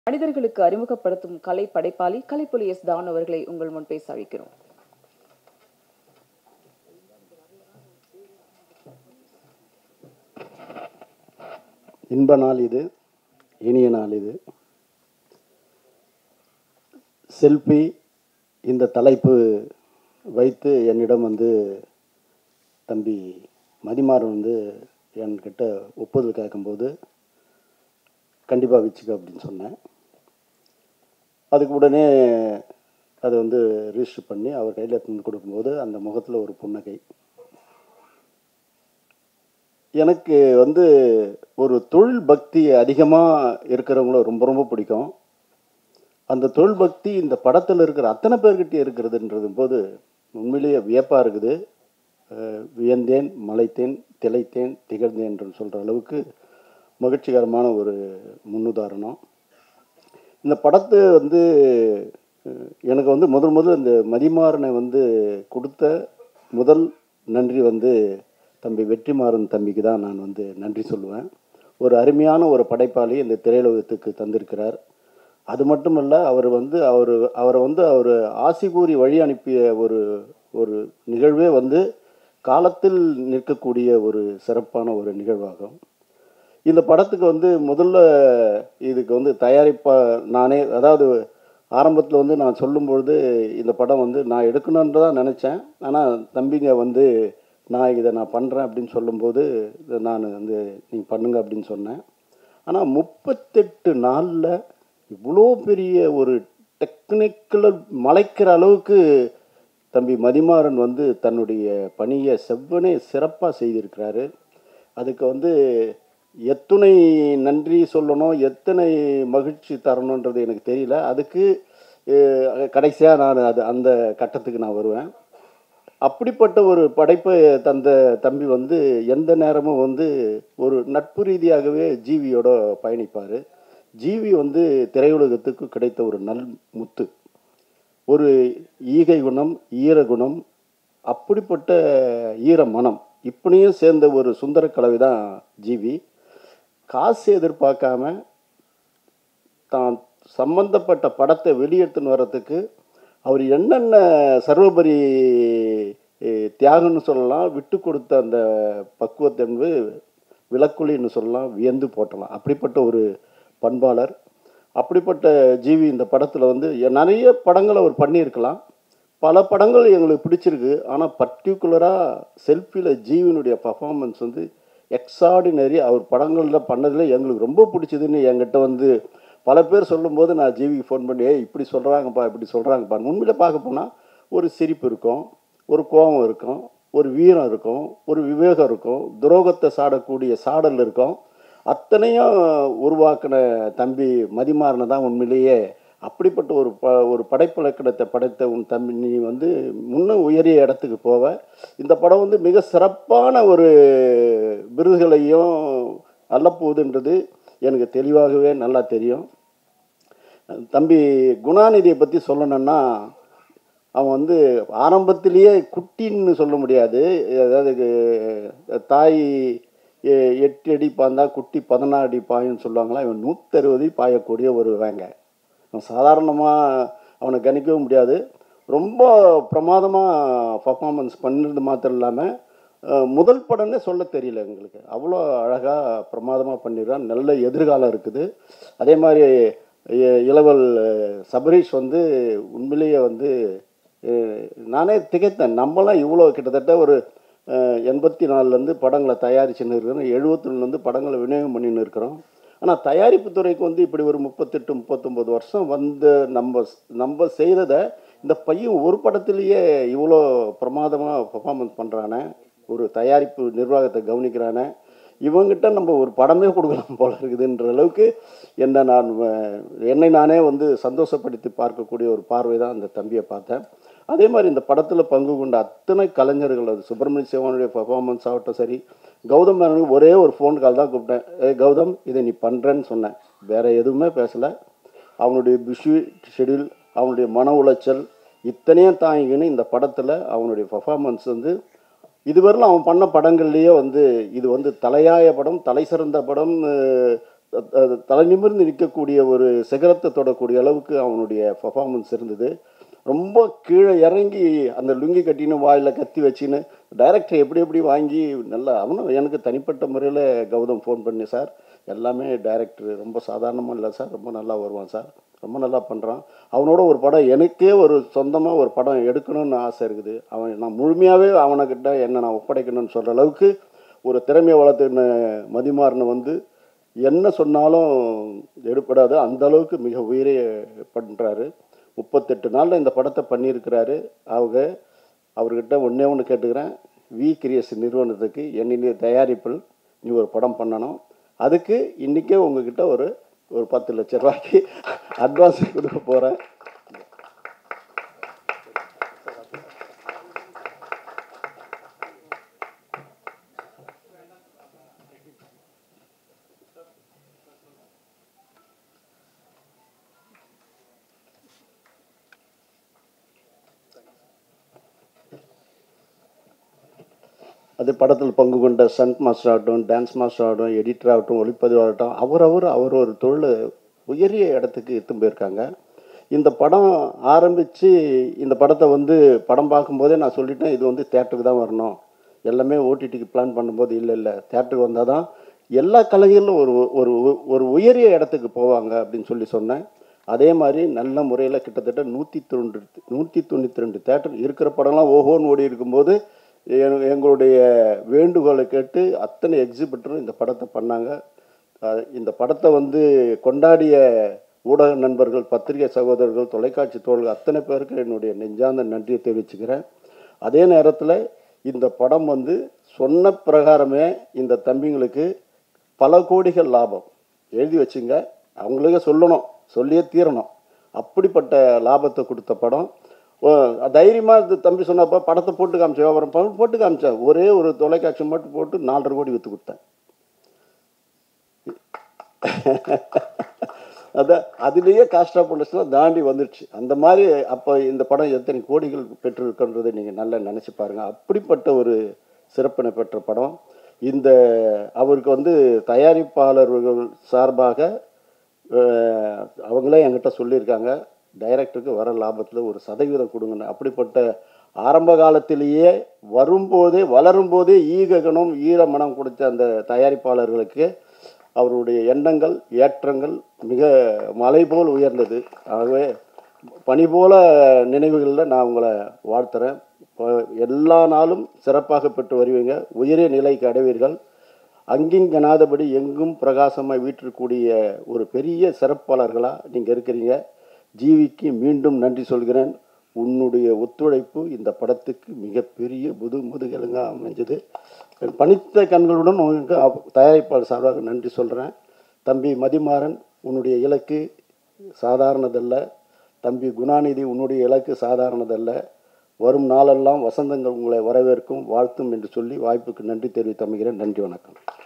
மனிதர்களுக்கு அறிமுகப்படுத்தும் கலை படைப்பாளி கலைப்புலி எஸ் தான் அவர்களை உங்கள் முன் பேச அழைக்கிறோம் இன்ப நாள் இது இனிய நாள் இது செல்ஃபி இந்த தலைப்பு வைத்து என்னிடம் வந்து தம்பி மதிமாறன் வந்து என்கிட்ட ஒப்புதல் கேட்கும்போது கண்டிப்பாக வச்சுக்க அப்படின்னு சொன்னேன் அதுக்கு உடனே அதை வந்து ரிஜிஸ்டர் பண்ணி அவர் கையில் எடுத்து கொடுக்கும்போது அந்த முகத்தில் ஒரு புன்னகை எனக்கு வந்து ஒரு தொழில் பக்தி அதிகமாக இருக்கிறவங்கள ரொம்ப ரொம்ப பிடிக்கும் அந்த தொழில் பக்தி இந்த படத்தில் இருக்கிற அத்தனை பேர்கிட்ட இருக்கிறதுன்றது போது உண்மையிலேயே வியப்பாக இருக்குது அஹ் வியந்தேன் மலைத்தேன் திளைத்தேன் திகழ்ந்தேன் என்று சொல்கிற அளவுக்கு மகிழ்ச்சிகரமான ஒரு முன்னுதாரணம் இந்த படத்தை வந்து அஹ், எனக்கு வந்து முதல் முதல் இந்த மதிமாறனை வந்து கொடுத்த முதல் நன்றி வந்து தம்பி வெற்றிமாறன் தம்பிக்கு தான் நான் வந்து நன்றி சொல்லுவேன் ஒரு அருமையான ஒரு படைப்பாளி இந்த திரையுலகத்துக்கு தந்திருக்கிறார் அது மட்டுமல்ல அவர் வந்து அவர் அவரை வந்து அவர் ஆசி கூறி வழி அனுப்பிய ஒரு ஒரு நிகழ்வே வந்து காலத்தில் நிற்கக்கூடிய ஒரு சிறப்பான ஒரு நிகழ்வாகும் இந்த படத்துக்கு வந்து முதல்ல இதுக்கு வந்து தயாரிப்பா நானே அதாவது ஆரம்பத்தில் வந்து நான் சொல்லும்பொழுது இந்த படம் வந்து நான் எடுக்கணுன்னு தான் நினச்சேன் ஆனால் தம்பிங்க வந்து நான் இதை நான் பண்ணுறேன் அப்படின்னு சொல்லும்போது இதை நான் வந்து நீங்கள் பண்ணுங்க அப்படின்னு சொன்னேன் ஆனால் முப்பத்தெட்டு நாளில் இவ்வளோ பெரிய ஒரு டெக்னிக்கல் மலைக்கிற அளவுக்கு தம்பி மதிமாறன் வந்து தன்னுடைய பணியை செவ்வனே சிறப்பாக செய்திருக்கிறாரு அதுக்கு வந்து எத்துணை நன்றி சொல்லணும் எத்தனை மகிழ்ச்சி தரணுன்றது எனக்கு தெரியல அதுக்கு கடைசியாக நான் அது அந்த கட்டத்துக்கு நான் வருவேன் அப்படிப்பட்ட ஒரு படைப்பை தந்த தம்பி வந்து எந்த நேரமும் வந்து ஒரு நட்பு ரீதியாகவே ஜீவியோட பயணிப்பார் ஜீவி வந்து திரையுலகத்துக்கு கிடைத்த ஒரு நல் முத்து ஒரு ஈகை குணம் ஈர குணம் அப்படிப்பட்ட ஈர மனம் இப்படியும் சேர்ந்த ஒரு சுந்தர கலவை தான் ஜீவி காசு எதிர்பார்க்காம தான் சம்பந்தப்பட்ட படத்தை வெளியெடுத்துன்னு வர்றதுக்கு அவர் என்னென்ன சர்வபரி eh, தியாகம்னு சொல்லலாம் விட்டு கொடுத்த அந்த பக்குவத்தை என்பது விளக்குலின்னு சொல்லலாம் வியந்து போட்டலாம் அப்படிப்பட்ட ஒரு பண்பாளர் அப்படிப்பட்ட ஜீவி இந்த படத்தில் வந்து எ- நிறைய படங்கள் அவர் பண்ணியிருக்கலாம் பல படங்கள் எங்களுக்கு பிடிச்சிருக்கு ஆனால் பர்டிகுலராக செல்ஃபியில் ஜீவினுடைய பர்ஃபார்மன்ஸ் வந்து எக்ஸார்டினரி அவர் படங்களில் பண்ணதில் எங்களுக்கு ரொம்ப பிடிச்சதுன்னு என்கிட்ட வந்து பல பேர் சொல்லும்போது நான் ஜீவிக்கு ஃபோன் பண்ணி "ஏய், இப்படி சொல்கிறாங்கப்பா இப்படி சொல்கிறாங்கப்பா உண்மையில பார்க்க போனால் ஒரு சிரிப்பு இருக்கும் ஒரு கோபம் இருக்கும் ஒரு வீரம் இருக்கும் ஒரு விவேகம் இருக்கும் துரோகத்தை சாடக்கூடிய சாடல் இருக்கும் அத்தனையும் உருவாக்கின தம்பி மதிமாறனை தான் உண்மையிலேயே அப்படிப்பட்ட ஒரு ப ஒரு படைப்பிலக்கணத்தை படைத்த உன் தம்பி நீ வந்து முன்னும் உயரிய இடத்துக்கு போவ இந்த படம் வந்து மிக சிறப்பான ஒரு விருதுகளையும் அல்லப்போகுதுன்றது எனக்கு தெளிவாகவே நல்லா தெரியும் தம்பி குணாநிதியை பற்றி சொல்லணும்னா அவன் வந்து ஆரம்பத்திலேயே குட்டின்னு சொல்ல முடியாது அதாவது அஹ், தாய் எ- எட்டு அடி பாய்ந்தா குட்டி பதினாறு அடி பாயுன்னு சொல்லுவாங்களா இவன் நூற்றறுபது பாயக்கூடிய ஒரு வேங்க அவன் சாதாரணமாக அவனை கணிக்கவும் முடியாது ரொம்ப பிரமாதமாக பர்ஃபார்மன்ஸ் பண்ணிருது மாத்திரம் இல்லாமல் அஹ், முதல் படம்னே சொல்ல தெரியல எங்களுக்கு அவ்வளோ அழகாக பிரமாதமாக பண்ணிடுறான் நல்ல எதிர்காலம் இருக்குது அதே மாதிரி இ- இளவல் அஹ், சபரீஷ் வந்து உண்மையிலேயே வந்து அஹ், நானே திகைத்தேன் நம்மளாம் இவ்வளோ கிட்டத்தட்ட ஒரு அஹ், எண்பத்தி நாலுலேருந்து படங்களை தயாரிச்சுன்னு இருக்கிறோம் எழுபத்தொன்னுலேருந்து படங்களை விநியோகம் பண்ணின்னு இருக்கிறோம் ஆனால் தயாரிப்பு துறைக்கு வந்து இப்படி ஒரு முப்பத்தெட்டு முப்பத்தொம்பது வருஷம் வந்து நம்ம நம்ம செய்ததை இந்த பையன் ஒரு படத்துலேயே இவ்வளோ பிரமாதமாக பர்ஃபார்மன்ஸ் பண்ணுறானே ஒரு தயாரிப்பு நிர்வாகத்தை கவனிக்கிறானே இவங்கிட்ட நம்ம ஒரு படமே கொடுக்கலாம் போல இருக்குதுன்ற அளவுக்கு என்ன நான் அஹ், என்னை நானே வந்து சந்தோஷப்படுத்தி பார்க்கக்கூடிய ஒரு பார்வை தான் அந்த தம்பியை பார்த்தேன் அதே மாதிரி இந்த படத்தில் பங்கு கொண்ட அத்தனை கலைஞர்கள் அது சுப்பிரமணிய சிவனுடைய பர்ஃபார்மன்ஸ் ஆகட்டும் சரி கௌதம் மேனனுக்கு ஒரே ஒரு ஃபோன் கால் தான் கூப்பிட்டேன் ஏ கௌதம் இதை நீ பண்ணுறேன்னு சொன்னேன் வேற எதுவுமே பேசலை அவனுடைய பிஸி ஷெடியூல் அவனுடைய மன உளைச்சல் இத்தனையும் தாங்கிக்கின்னு இந்த படத்தில் அவனுடைய பர்ஃபார்மன்ஸ் வந்து இதுவரையிலும் அவன் பண்ண படங்கள்லேயே வந்து இது வந்து தலையாய படம் தலை சிறந்த படம் அஹ், அஹ், தலை நிமிர்ந்து நிற்கக்கூடிய ஒரு சிகரத்தை தொடக்கூடிய அளவுக்கு அவனுடைய பர்ஃபார்மன்ஸ் இருந்தது ரொம்ப கீழே இறங்கி அந்த லுங்கி கட்டின்னு வாயில் கத்தி வச்சின்னு டைரக்டர் எப்படி எப்படி வாங்கி நல்லா அவனும் எனக்கு தனிப்பட்ட முறையில் கௌதம் ஃபோன் பண்ணி சார் எல்லாமே டைரக்டர் ரொம்ப சாதாரணமாக இல்லை சார் ரொம்ப நல்லா வருவான் சார் ரொம்ப நல்லா பண்ணுறான் அவனோட ஒரு படம் எனக்கே ஒரு சொந்தமாக ஒரு படம் எடுக்கணும்னு ஆசை இருக்குது அவன் நான் முழுமையாகவே அவனைக்கிட்ட என்ன நான் ஒப்படைக்கணும்னு சொல்கிற அளவுக்கு ஒரு திறமையை வளர்த்துன மதிமாறனை வந்து என்ன சொன்னாலும் எடுப்படாது அந்த அளவுக்கு மிக உயிரே பண்ணுறாரு முப்பத்தெட்டு நாளில் இந்த படத்தை பண்ணியிருக்கிறாரு அவங்க அவர்கிட்ட ஒன்றே ஒன்று கேட்டுக்கிறேன் வி கிரியேஸ் நிறுவனத்துக்கு என்னுடைய தயாரிப்பில் நீ ஒரு படம் பண்ணணும் அதுக்கு இன்றைக்கே உங்ககிட்ட ஒரு ஒரு பத்து லட்ச ரூபாய்க்கு அட்வான்ஸ் கொடுக்க போகிறேன் அது படத்தில் பங்கு கொண்ட சண்ட் மாஸ்டர் ஆகட்டும் டான்ஸ் மாஸ்டர் ஆகட்டும் எடிட்டர் ஆகட்டும் ஒளிப்பதிவாகட்டும் அவரவர் அவர் ஒரு தொழில் உயரிய இடத்துக்கு எத்தும் போயிருக்காங்க இந்த படம் ஆரம்பித்து இந்த படத்தை வந்து படம் பார்க்கும்போதே நான் சொல்லிட்டேன் இது வந்து தேட்டருக்கு தான் வரணும் எல்லாமே ஓடிடிக்கு பிளான் பண்ணும்போது இல்லை இல்லை தேட்டருக்கு வந்தால் தான் எல்லா கலைஞர்களும் ஒரு ஒரு ஒரு உயரிய இடத்துக்கு போவாங்க அப்படின்னு சொல்லி சொன்னேன் அதே மாதிரி நல்ல முறையில் கிட்டத்தட்ட நூற்றி தொண்ணூறு நூற்றி தொண்ணூற்றி ரெண்டு தேட்டர் இருக்கிற படம்லாம் ஓஹோன்னு ஓடி இருக்கும்போது எங்க- எங்களுடைய வேண்டுகோளை கேட்டு அத்தனை எக்ஸிபிட்டரும் இந்த படத்தை பண்ணாங்க அஹ் இந்த படத்தை வந்து கொண்டாடிய ஊடக நண்பர்கள் பத்திரிகை சகோதரர்கள் தொலைக்காட்சி தோழர்கள் அத்தனை பேருக்கு என்னுடைய நெஞ்சார்ந்த நன்றியை தெரிவிச்சுக்கிறேன் அதே நேரத்தில் இந்த படம் வந்து சொன்ன பிரகாரமே இந்த தம்பிங்களுக்கு பல கோடிகள் லாபம் எழுதி வச்சுங்க அவங்களுக்கே சொல்லணும் சொல்லியே தீரணும் அப்படிப்பட்ட லாபத்தை கொடுத்த படம் தைரியமாக இது தம்பி சொன்னப்போ படத்தை போட்டு காமிச்சேன் வியாபாரம் பண்ண- போட்டு காமிச்சேன் ஒரே ஒரு தொலைக்காட்சி மட்டும் போட்டு நாலரை கோடி விற்று கொடுத்தேன் அதான் அதுலேயே காஸ்ட் ஆஃப் ப்ரொடக்ஷன்லாம் தாண்டி வந்துடுச்சு அந்த மாதிரி அப்போ இந்த படம் எத்தனை கோடிகள் பெற்றிருக்கின்றதை நீங்கள் நல்லா நினச்சி பாருங்கள் அப்படிப்பட்ட ஒரு சிறப்பினை பெற்ற படம் இந்த அவருக்கு வந்து தயாரிப்பாளர்கள் சார்பாக அஹ், அவங்களே என்கிட்ட சொல்லியிருக்காங்க டைரக்டருக்கு வர லாபத்தில் ஒரு சதவீதம் கொடுங்கன்னு அப்படிப்பட்ட ஆரம்ப காலத்திலேயே வரும்போதே வளரும்போதே ஈககணம் ஈரமனம் கொடுத்த அந்த தயாரிப்பாளர்களுக்கு அவருடைய எண்ணங்கள் ஏற்றங்கள் மிக மலை போல் உயர்ந்தது ஆகவே பனி போல நினைவுகளில் நான் உங்களை வாழ்த்துறேன் இப்போ எல்லா நாளும் சிறப்பாக பெற்று வருவீங்க உயரிய நிலைக்கு அடைவீர்கள் அங்கிங்கனாதபடி எங்கும் பிரகாசமாக வீற்றிருக்கக்கூடிய ஒரு பெரிய சிறப்பாளர்களாக நீங்கள் இருக்கிறீங்க ஜீவிக்கு மீண்டும் நன்றி சொல்கிறேன் உன்னுடைய ஒத்துழைப்பு இந்த படத்துக்கு மிகப்பெரிய முது முதுகெலுங்காக அமைஞ்சது என் பணித்த கண்களுடன் உங்களுக்கு அவ- தயாரிப்பாளர் சார்பாக நன்றி சொல்கிறேன் தம்பி மதிமாறன் உன்னுடைய இலக்கு சாதாரணதல்ல தம்பி குணாநிதி உன்னுடைய இலக்கு சாதாரணதல்ல வரும் நாளெல்லாம் வசந்தங்கள் உங்களை வரவேற்கும் வாழ்த்தும் என்று சொல்லி வாய்ப்புக்கு நன்றி தெரிவித்து அமைகிறேன் நன்றி வணக்கம்